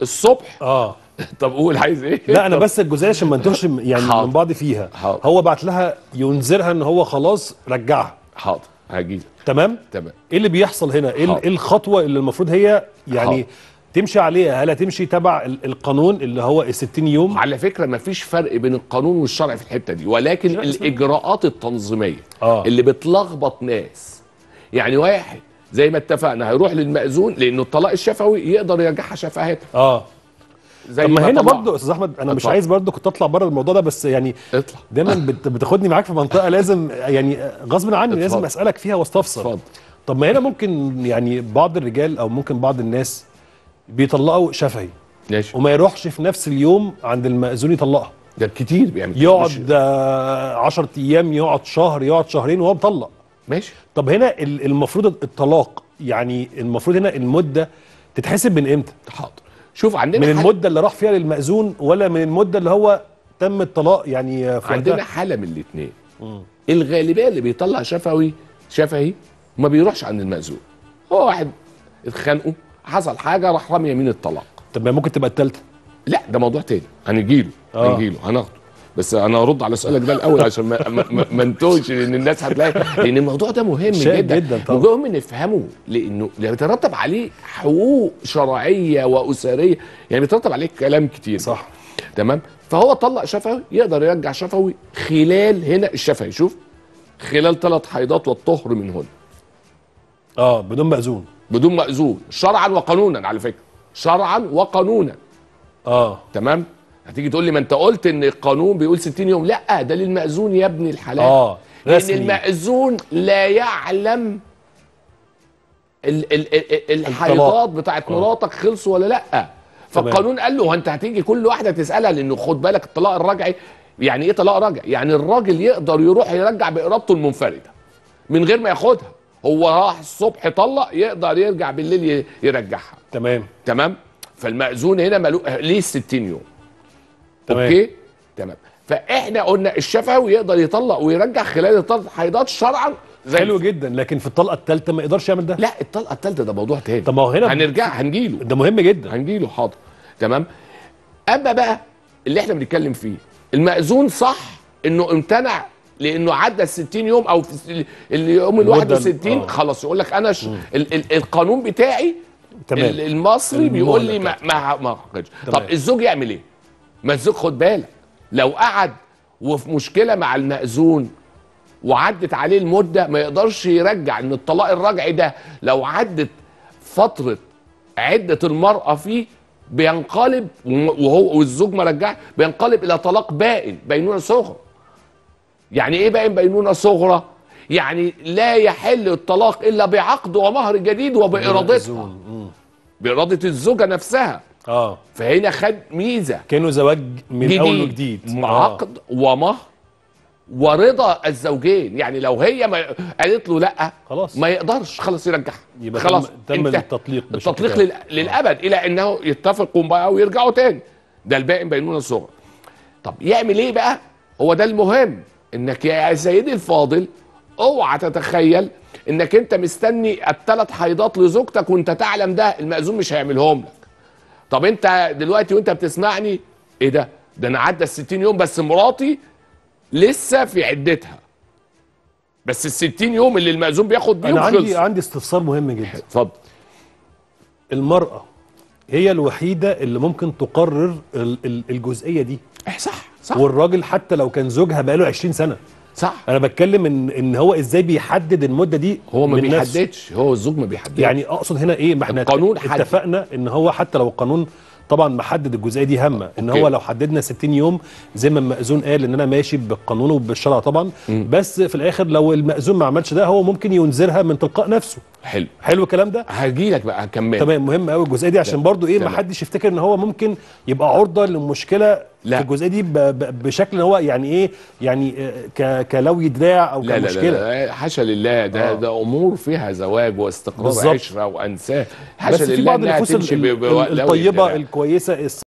الصبح اه طب قول عايز ايه لا انا طب بس الجزئيه عشان ما نتوهش يعني حاضر. من بعض فيها حاضر. هو بعت لها ينذرها ان هو خلاص رجعها حاضر هجيلك تمام تمام ايه اللي بيحصل هنا ايه ال- حاضر. إيه الخطوه اللي المفروض هي يعني حاضر. تمشي عليها هل هتمشي تبع ال- القانون اللي هو ال 60 يوم على فكره ما فيش فرق بين القانون والشرع في الحته دي ولكن لا، اسمع. الاجراءات التنظيميه آه. اللي بتلخبط ناس يعني واحد زي ما اتفقنا هيروح للمأذون لانه الطلاق الشفوي يقدر يرجعها شفاهات اه زي طب ما هنا طلع. برضه يا استاذ احمد انا مش اتفضل. عايز برضه كنت اطلع بره الموضوع ده بس يعني اطلع دايما بت- بتاخدني معاك في منطقه لازم يعني غصب عني لازم اتفضل. اسالك فيها واستفسر اتفضل طب ما هنا ممكن يعني بعض الرجال او ممكن بعض الناس بيطلقوا شفهي ماشي وما يروحش في نفس اليوم عند المأذون يطلقها ده كتير بيعمل كده. مش- يقعد 10 ايام يقعد شهر يقعد شهرين وهو مطلق ماشي طب هنا ال- المفروض الطلاق يعني المفروض هنا المده تتحسب من امتى حاضر شوف عندنا من حالة- المده اللي راح فيها للمأذون ولا من المده اللي هو تم الطلاق يعني في عندنا وقتها؟ حاله من الاثنين الغالبيه اللي بيطلع شفوي شفهي ما بيروحش عند المأذون هو واحد اتخانقوا حصل حاجه راح رمي يمين الطلاق طب ما ممكن تبقى الثالثه لا ده موضوع تاني هنجيله آه. هنجيله هناخده بس انا ارد على سؤالك ده الاول عشان ما ما- ما ما انتوش لان الناس هتلاقي لان الموضوع ده مهم شائك جدا جدا طبعا. مهم نفهمه لانه بيترتب عليه حقوق شرعيه واسريه يعني بيترتب عليه كلام كتير صح تمام فهو طلق شفوي يقدر يرجع شفوي خلال هنا الشفوي شوف خلال ثلاث حيضات والطهر منهن اه بدون مأذون بدون مأذون شرعا وقانونا على فكره شرعا وقانونا اه تمام هتيجي تقول لي ما انت قلت ان القانون بيقول 60 يوم لا ده للمأذون يا ابن الحلال اه لان رسمي المأذون لا يعلم ال ال ال الحيضات بتاعت آه. مراتك خلصوا ولا لا فالقانون قال له هو انت هتيجي كل واحده تسالها لانه خد بالك الطلاق الرجعي يعني ايه طلاق رجعي يعني الراجل يقدر يروح يرجع بارادته المنفرده من غير ما ياخدها هو راح الصبح طلق يقدر يرجع بالليل ي- يرجعها تمام تمام فالمأذون هنا ملو... ليه 60 يوم تمام اوكي تمام فاحنا قلنا الشفوي يقدر يطلق ويرجع خلال الثلاث حيضات شرعا زي حلو الفل. جدا لكن في الطلقه الثالثه ما يقدرش يعمل ده لا الطلقه الثالثه ده موضوع تاني طب ما هو هنا هنرجع هنجيله ده مهم جدا هنجيله حاضر تمام اما بقى اللي احنا بنتكلم فيه المأذون صح انه امتنع لانه عدى ال 60 يوم او في اليوم ال المدة ال- 61 آه. خلاص يقول لك انا ش... ال... ال... القانون بتاعي تمام ال- المصري بيقول لي ما المهلة ما ما حققش. تمام. طب الزوج يعمل ايه؟ ما الزوج خد بالك لو قعد وفي مشكله مع المأذون وعدت عليه المده ما يقدرش يرجع ان الطلاق الرجعي ده لو عدت فتره عده المراه فيه بينقلب وهو والزوج ما رجعش بينقلب الى طلاق بائن بينونه صغرى يعني ايه بائن بينونه صغرى يعني لا يحل الطلاق الا بعقد ومهر جديد وبارادتها المأذون. مم. باراده الزوجه نفسها اه فهنا خد ميزه كانه زواج من اول وجديد مع آه. عقد ومهر ورضا الزوجين يعني لو هي ما قالت له لا خلاص ما يقدرش خلاص يرجعها يبقى خلاص تم, تم انتهى. التطليق بشكل التطليق تام. لل... للابد الى انه يتفقوا بقى ويرجعوا تاني ده الباقي بينونه صغرى طب يعمل ايه بقى هو ده المهم انك يا سيدي الفاضل اوعى تتخيل انك انت مستني الثلاث حيضات لزوجتك وانت تعلم ده المأذون مش هيعملهم لك طب انت دلوقتي وانت بتسمعني ايه ده ده انا عدى ال 60 يوم بس مراتي لسه في عدتها بس ال 60 يوم اللي المأذون بياخد بيهم انا عندي خلصوا عندي استفسار مهم جدا اتفضل المراه هي الوحيده اللي ممكن تقرر ال- ال- الجزئيه دي اه صح صح والراجل حتى لو كان زوجها بقاله 20 سنه صح انا بتكلم ان ان هو ازاي بيحدد المده دي هو ما من نفسه. بيحددش هو الزوج ما بيحددش يعني اقصد هنا ايه ما احنا القانون حدد. اتفقنا ان هو حتى لو القانون طبعا محدد الجزئيه دي هامه ان أوكي. هو لو حددنا 60 يوم زي ما المأذون قال ان انا ماشي بالقانون وبالشرع طبعا مم. بس في الاخر لو المأذون ما عملش ده هو ممكن ينذرها من تلقاء نفسه حلو حلو الكلام ده هاجي لك بقى هكمل تمام مهم قوي الجزئيه دي عشان برضو ايه ما تمام. حدش يفتكر ان هو ممكن يبقى عرضه لمشكله لا. في الجزئيه دي ب- ب- بشكل ان هو يعني ايه يعني آه، ك كلوي دراع او لا لا, كمشكله لا, لا حاشا لله ده آه. ده امور فيها زواج واستقرار بالظبط. عشره وانساه حاشا بس في لله بعض إنها النفوس تمشي ال- ب- ال- بلوي الطيبه الدراع. الكويسه